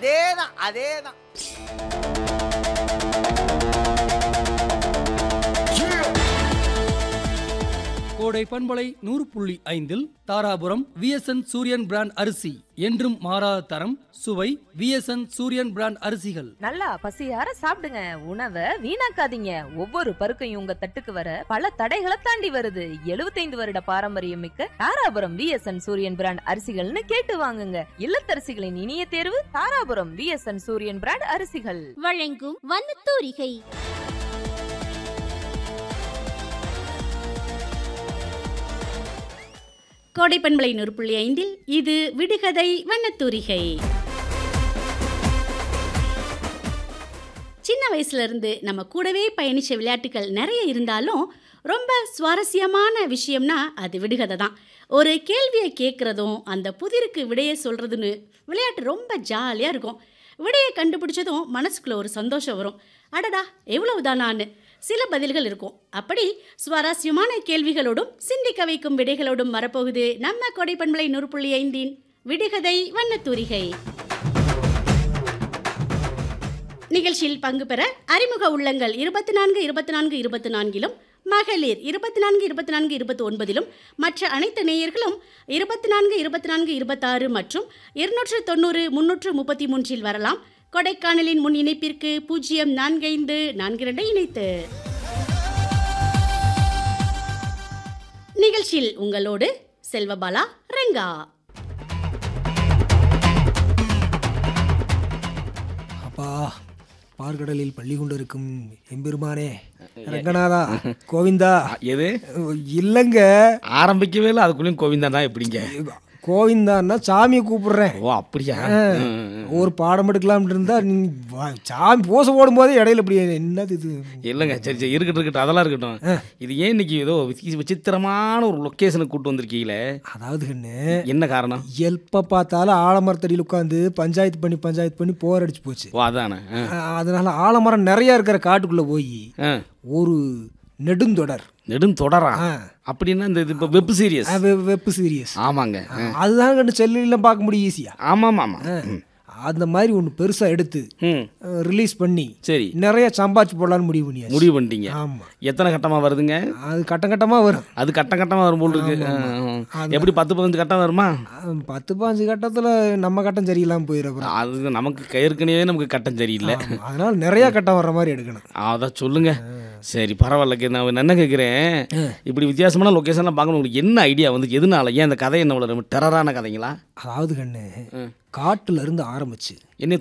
அதேதான் அதேதான் கோடை பண்பலை நூறு புள்ளி ஐந்தில் தாராபுரம் விஎஸ்என் சூரியன் பிராண்ட் அரிசி என்றும் மாறாத தரம் சுவை விஎஸ்என் சூரியன் பிராண்ட் அரிசிகள் நல்லா பசியார சாப்பிடுங்க உணவை வீணாக்காதீங்க ஒவ்வொரு பருக்கையும் உங்க தட்டுக்கு வர பல தடைகளை தாண்டி வருது 75 வருட பாரம்பரியம் மிக்க தாராபுரம் விஎஸ்என் சூரியன் பிராண்ட் அரிசிகள்னு கேட்டு வாங்குங்க இல்லத்தரசிகளின் இனிய தேர்வு தாராபுரம் விஎஸ்என் சூரியன் பிராண்ட் அரிசிகள் வழங்கும் வண்ணத்தூரிகை கோடை பண்பலை நூறு புள்ளி ஐந்தில் இது விடுகதை வண்ணத்தூரிகை சின்ன வயசுல இருந்து நம்ம கூடவே பயணிச்ச விளையாட்டுகள் நிறைய இருந்தாலும் ரொம்ப சுவாரஸ்யமான விஷயம்னா அது விடுகதை தான் ஒரு கேள்வியை கேட்குறதும் அந்த புதிருக்கு விடையை சொல்கிறதுன்னு விளையாட்டு ரொம்ப ஜாலியாக இருக்கும் விடையை கண்டுபிடிச்சதும் மனசுக்குள்ள ஒரு சந்தோஷம் வரும் அடடா எவ்வளவுதானான்னு சில பதில்கள் இருக்கும் அப்படி சுவாரஸ்யமான கேள்விகளோடும் சிந்திக்க வைக்கும் விடைகளோடும் வரப்போகுது நம்ம கொடை பண்பலை நூறு புள்ளி ஐந்தின் விடுகதை வண்ணத்தூரிகை நிகழ்ச்சியில் பங்கு பெற அறிமுக உள்ளங்கள் இருபத்தி நான்கு இருபத்தி நான்கு இருபத்தி நான்கிலும் மகளிர் இருபத்தி நான்கு இருபத்தி நான்கு இருபத்தி ஒன்பதிலும் மற்ற அனைத்து நேயர்களும் இருபத்தி நான்கு இருபத்தி நான்கு இருபத்தாறு மற்றும் இருநூற்று தொண்ணூறு முன்னூற்று முப்பத்தி மூன்றில் வரலாம் கொடைக்கானலின் முன் இணைப்பிற்கு பூஜ்ஜியம் நான்கைந்து நான்கு இரண்டை இணைத்து நிகழ்ச்சியில் உங்களோடு செல்வபாலா ரெங்கா அப்பா பார்க்கடலில் பள்ளி கொண்டிருக்கும் எம்பெருமானே ரங்கநாதா கோவிந்தா எது இல்லைங்க ஆரம்பிக்கவே இல்லை அதுக்குள்ளேயும் கோவிந்தா எப்படிங்க கோவிந்தான்னா சாமியை கூப்பிடுறேன் ஓ அப்படியா ஒரு பாடம் எடுக்கலாம்னு இருந்தா நீ வா- சாமி பூசை போடும்போதே இடையில இப்படி என்னது இது இல்லைங்க சரி சரி இருக்கட்டும் இருக்கட்டும் அதெல்லாம் இருக்கட்டும் இது ஏன் இன்னைக்கு ஏதோ விசி- விசித்திரமான ஒரு லொக்கேஷனுக்கு கூட்டு வந்திருக்கீங்களே அதாவது கண்ணு என்ன காரணம் எப்ப பார்த்தாலும் ஆலமரத்தடியில் உட்காந்து பஞ்சாயத்து பண்ணி பஞ்சாயத்து பண்ணி போர் அடிச்சு போச்சு ஓ அதானே ஆ. அஹ் அதனால ஆலமரம் நிறைய இருக்கிற காட்டுக்குள்ள போய் ஆ. ஒரு நெடுந்தொடர் நெடும் தொடரா ஆ. அப்படின்னா இந்த இது இப்போ வெப் சீரியஸ் வெப் சீரியஸ் ஆமாங்க ஆ. அதுதான் கண்டு செல்லுலாம் பார்க்க முடியும் ஈஸியா ஆமாம் ஆமாம் ம். அந்த மாதிரி ஒன்று பெருசா எடுத்து ம் ரிலீஸ் பண்ணி சரி நிறைய சம்பாதிச்சு போடலான்னு முடிவு பண்ணியாச்சு முடிவு பண்ணிட்டீங்க ஆமா எத்தனை கட்டமா வருதுங்க அது கட்டம் கட்டமா வரும் அது கட்டம் கட்டமா வரும் போல் இருக்கு ஆ, ஆ. எப்படி பத்து பதினஞ்சு கட்டம் வருமா அஹ் பத்து பாஞ்சு கட்டத்துல நம்ம கட்டம் சரியில்லாம போயிடும் அது நமக்கு ஏற்கனவே நமக்கு கட்டம் சரியில்லை அதனால நிறைய கட்டம் வர்ற மாதிரி எடுக்கணும் அதான் சொல்லுங்க சரி பரவாயில்ல கே- நான் என்ன கேட்குறேன் இப்படி வித்தியாசமான லொக்கேஷன்லாம் பார்க்கணும் உங்களுக்கு என்ன ஐடியா வந்து எதனால ஏன் அந்த கதை என்ன ரொம்ப டெரரான கதைங்களா அதாவது கண்ணு காட்டுல இருந்து ஆரம்பிச்சு என்ன